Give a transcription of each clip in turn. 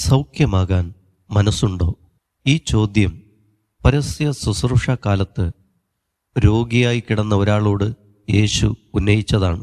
സൗഖ്യമാകാൻ മനസ്സുണ്ടോ ഈ ചോദ്യം പരസ്യ ശുശ്രൂഷ കാലത്ത് രോഗിയായി കിടന്ന ഒരാളോട് യേശു ഉന്നയിച്ചതാണ്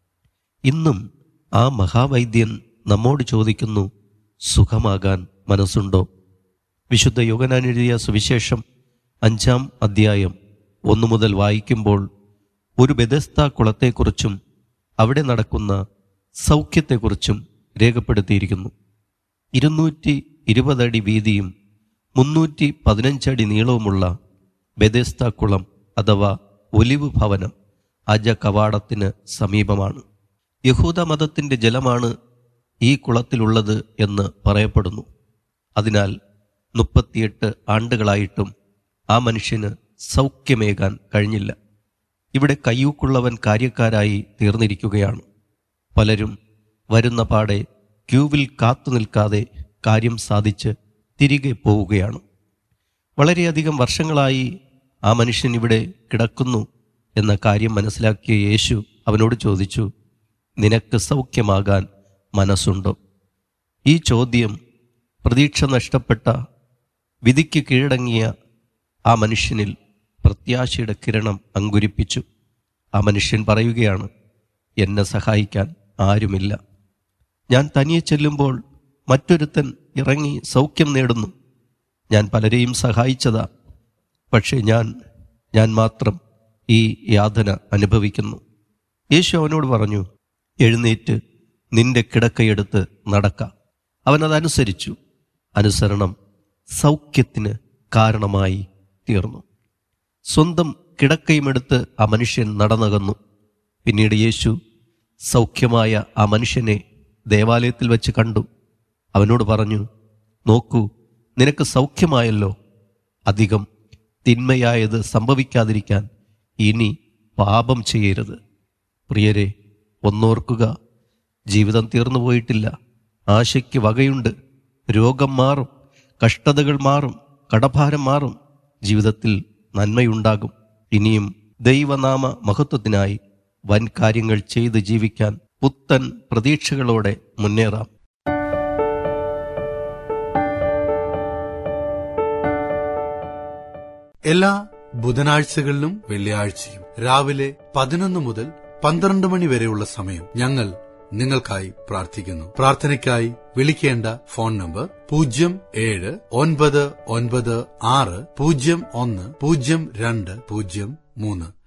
ഇന്നും ആ മഹാവൈദ്യൻ നമ്മോട് ചോദിക്കുന്നു സുഖമാകാൻ മനസ്സുണ്ടോ വിശുദ്ധ യോഗനാൻ എഴുതിയ സുവിശേഷം അഞ്ചാം അധ്യായം ഒന്നു മുതൽ വായിക്കുമ്പോൾ ഒരു ബെദസ്ത കുളത്തെക്കുറിച്ചും അവിടെ നടക്കുന്ന സൗഖ്യത്തെക്കുറിച്ചും രേഖപ്പെടുത്തിയിരിക്കുന്നു ഇരുന്നൂറ്റി ഇരുപതടി വീതിയും മുന്നൂറ്റി പതിനഞ്ചടി നീളവുമുള്ള ബെദസ്ത കുളം അഥവാ ഒലിവ് ഭവനം അജ കവാടത്തിന് സമീപമാണ് യഹൂദ മതത്തിന്റെ ജലമാണ് ഈ കുളത്തിലുള്ളത് എന്ന് പറയപ്പെടുന്നു അതിനാൽ മുപ്പത്തിയെട്ട് ആണ്ടുകളായിട്ടും ആ മനുഷ്യന് സൗഖ്യമേകാൻ കഴിഞ്ഞില്ല ഇവിടെ കയ്യൂക്കുള്ളവൻ കാര്യക്കാരായി തീർന്നിരിക്കുകയാണ് പലരും വരുന്ന പാടെ ക്യൂവിൽ കാത്തു നിൽക്കാതെ കാര്യം സാധിച്ച് തിരികെ പോവുകയാണ് വളരെയധികം വർഷങ്ങളായി ആ മനുഷ്യൻ ഇവിടെ കിടക്കുന്നു എന്ന കാര്യം മനസ്സിലാക്കിയ യേശു അവനോട് ചോദിച്ചു നിനക്ക് സൗഖ്യമാകാൻ മനസ്സുണ്ടോ ഈ ചോദ്യം പ്രതീക്ഷ നഷ്ടപ്പെട്ട വിധിക്ക് കീഴടങ്ങിയ ആ മനുഷ്യനിൽ പ്രത്യാശയുടെ കിരണം അങ്കുരിപ്പിച്ചു ആ മനുഷ്യൻ പറയുകയാണ് എന്നെ സഹായിക്കാൻ ആരുമില്ല ഞാൻ തനിയെ ചെല്ലുമ്പോൾ മറ്റൊരുത്തൻ ഇറങ്ങി സൗഖ്യം നേടുന്നു ഞാൻ പലരെയും സഹായിച്ചതാ പക്ഷേ ഞാൻ ഞാൻ മാത്രം ഈ യാതന അനുഭവിക്കുന്നു യേശു അവനോട് പറഞ്ഞു എഴുന്നേറ്റ് നിന്റെ കിടക്കയെടുത്ത് നടക്ക അവനതനുസരിച്ചു അനുസരണം സൗഖ്യത്തിന് കാരണമായി തീർന്നു സ്വന്തം കിടക്കയുമെടുത്ത് ആ മനുഷ്യൻ നടന്നകന്നു പിന്നീട് യേശു സൗഖ്യമായ ആ മനുഷ്യനെ ദേവാലയത്തിൽ വെച്ച് കണ്ടു അവനോട് പറഞ്ഞു നോക്കൂ നിനക്ക് സൗഖ്യമായല്ലോ അധികം തിന്മയായത് സംഭവിക്കാതിരിക്കാൻ ഇനി പാപം ചെയ്യരുത് പ്രിയരെ ഒന്നോർക്കുക ജീവിതം തീർന്നു പോയിട്ടില്ല ആശയ്ക്ക് വകയുണ്ട് രോഗം മാറും കഷ്ടതകൾ മാറും കടഭാരം മാറും ജീവിതത്തിൽ നന്മയുണ്ടാകും ഇനിയും ദൈവനാമ മഹത്വത്തിനായി വൻ കാര്യങ്ങൾ ചെയ്ത് ജീവിക്കാൻ പുത്തൻ പ്രതീക്ഷകളോടെ മുന്നേറാം എല്ലാ ബുധനാഴ്ചകളിലും വെള്ളിയാഴ്ചയും രാവിലെ പതിനൊന്ന് മുതൽ പന്ത്രണ്ട് മണി വരെയുള്ള സമയം ഞങ്ങൾ നിങ്ങൾക്കായി പ്രാർത്ഥിക്കുന്നു പ്രാർത്ഥനയ്ക്കായി വിളിക്കേണ്ട ഫോൺ നമ്പർ പൂജ്യം ഏഴ് ഒൻപത് ഒൻപത് ആറ് പൂജ്യം ഒന്ന് പൂജ്യം രണ്ട് പൂജ്യം മൂന്ന്